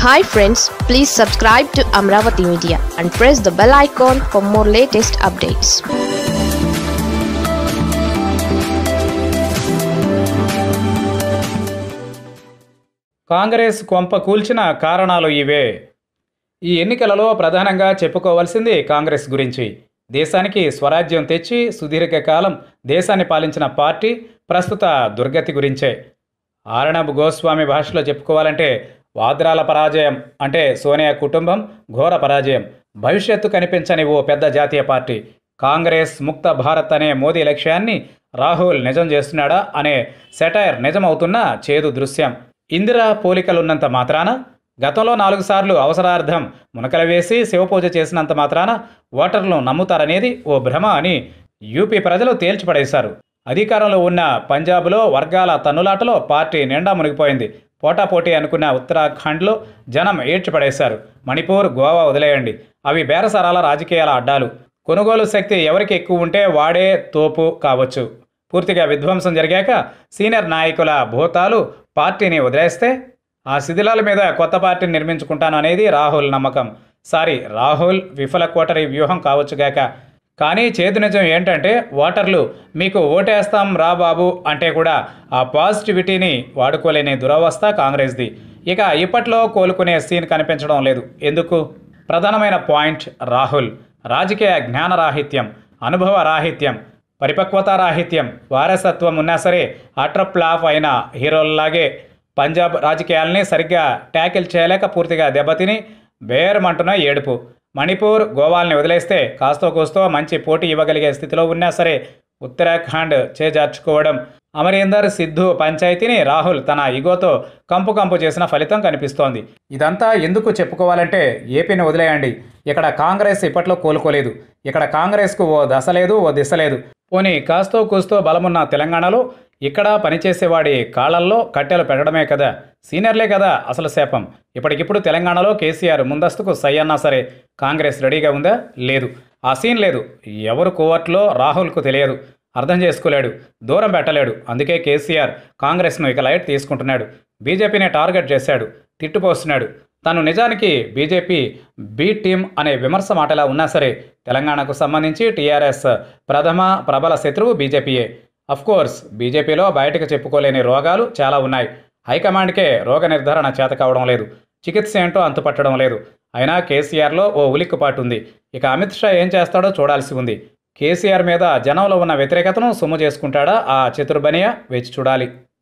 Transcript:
hi friends please subscribe to Amaravati media and press the bell icon for more latest updates Congress కొంప కూల్చిన కారణాలు ఇవే ఈ ఎన్నికలలో ప్రధానంగా చెప్పుకోవాల్సింది కాంగ్రెస్ గురించి దేశానికి స్వరాజ్యం తెచ్చి సుదీర్ఘకాలం దేశాన్ని పాలించిన పార్టీ ప్రస్తుత దుర్గతి గురించే ఆరణబ్ గోస్వామి భాషలో చెప్పుకోవాలంటే వాద్రాల పరాజయం అంటే సోనియా కుటుంబం ఘోర పరాజయం భవిష్యత్తు కనిపించని ఓ పెద్ద జాతీయ పార్టీ కాంగ్రెస్ ముక్త భారత్ అనే మోదీ లక్ష్యాన్ని రాహుల్ నిజం చేస్తున్నాడా అనే సెటైర్ నిజమవుతున్న చేదు దృశ్యం ఇందిరా పోలికలున్నంత మాత్రాన గతంలో నాలుగు సార్లు అవసరార్థం మునకలు వేసి శివపూజ చేసినంత మాత్రాన ఓటర్లను నమ్ముతారనేది ఓ భ్రమ అని యూపీ ప్రజలు తేల్చిపడేశారు అధికారంలో ఉన్న పంజాబ్లో వర్గాల తన్నులాటలో పార్టీ నిండా మునిగిపోయింది పోటాపోటీ అనుకున్న ఉత్తరాఖండ్లో జనం ఏడ్చిపడేశారు మణిపూర్ గోవా వదిలేయండి అవి బేరసారాల రాజకీయాల అడ్డాలు కొనుగోలు శక్తి ఎవరికి ఎక్కువ ఉంటే వాడే తోపు కావచ్చు పూర్తిగా విధ్వంసం జరిగాక సీనియర్ నాయకుల భూతాలు పార్టీని వదిలేస్తే ఆ శిథిలాల మీద కొత్త పార్టీని నిర్మించుకుంటాను అనేది రాహుల్ నమ్మకం సారీ రాహుల్ విఫల కోటరి వ్యూహం కావచ్చుగాక కానీ చేదు నిజం ఏంటంటే ఓటర్లు మీకు ఓటేస్తాం రా బాబు అంటే కూడా ఆ పాజిటివిటీని వాడుకోలేని దురవస్థ కాంగ్రెస్ది ఇక ఇప్పట్లో కోలుకునే సీన్ కనిపించడం లేదు ఎందుకు ప్రధానమైన పాయింట్ రాహుల్ రాజకీయ జ్ఞానరాహిత్యం అనుభవ రాహిత్యం పరిపక్వత రాహిత్యం వారసత్వం ఉన్నా సరే అట్రప్లాఫ్ అయిన హీరోల్లాగే పంజాబ్ రాజకీయాల్ని సరిగ్గా ట్యాకిల్ చేయలేక పూర్తిగా దెబ్బతిని బేరమంటున్న ఏడుపు మణిపూర్ గోవాల్ని వదిలేస్తే కాస్తో కూస్తో మంచి పోటీ ఇవ్వగలిగే స్థితిలో ఉన్నా సరే ఉత్తరాఖండ్ చేజార్చుకోవడం అమరీందర్ సిద్ధు పంచాయతీని రాహుల్ తన ఇగోతో కంపు కంపు చేసిన ఫలితం కనిపిస్తోంది ఇదంతా ఎందుకు చెప్పుకోవాలంటే ఏపీని వదిలేయండి ఇక్కడ కాంగ్రెస్ ఇప్పట్లో కోలుకోలేదు ఇక్కడ కాంగ్రెస్కు ఓ దశ లేదు ఓ దిశ లేదు పోనీ కాస్తో కూస్తో బలమున్న తెలంగాణలో ఇక్కడ పనిచేసేవాడి కాళ్ళల్లో కట్టెలు పెట్టడమే కదా సీనియర్లే కదా అసలు శాపం ఇప్పటికిప్పుడు తెలంగాణలో కేసీఆర్ ముందస్తుకు సై అన్నా సరే కాంగ్రెస్ రెడీగా ఉందా లేదు ఆ సీన్ లేదు ఎవరు కోవట్లో రాహుల్కు తెలియదు అర్థం చేసుకోలేడు దూరం పెట్టలేడు అందుకే కేసీఆర్ కాంగ్రెస్ను ఇక లైట్ తీసుకుంటున్నాడు బీజేపీని టార్గెట్ చేశాడు తిట్టుపోస్తున్నాడు తను నిజానికి బీజేపీ బీ టీం అనే విమర్శ మాటలా ఉన్నా సరే తెలంగాణకు సంబంధించి టీఆర్ఎస్ ప్రథమ ప్రబల శత్రువు బీజేపీయే కోర్స్ బీజేపీలో బయటకు చెప్పుకోలేని రోగాలు చాలా ఉన్నాయి హైకమాండ్కే రోగ నిర్ధారణ చేత కావడం లేదు చికిత్స ఏంటో అంతుపట్టడం లేదు అయినా కేసీఆర్లో ఓ ఉలిక్కుపాటు ఉంది ఇక అమిత్ షా ఏం చేస్తాడో చూడాల్సి ఉంది కేసీఆర్ మీద జనంలో ఉన్న వ్యతిరేకతను సొమ్ము చేసుకుంటాడా ఆ చతుర్బనియా వేచి చూడాలి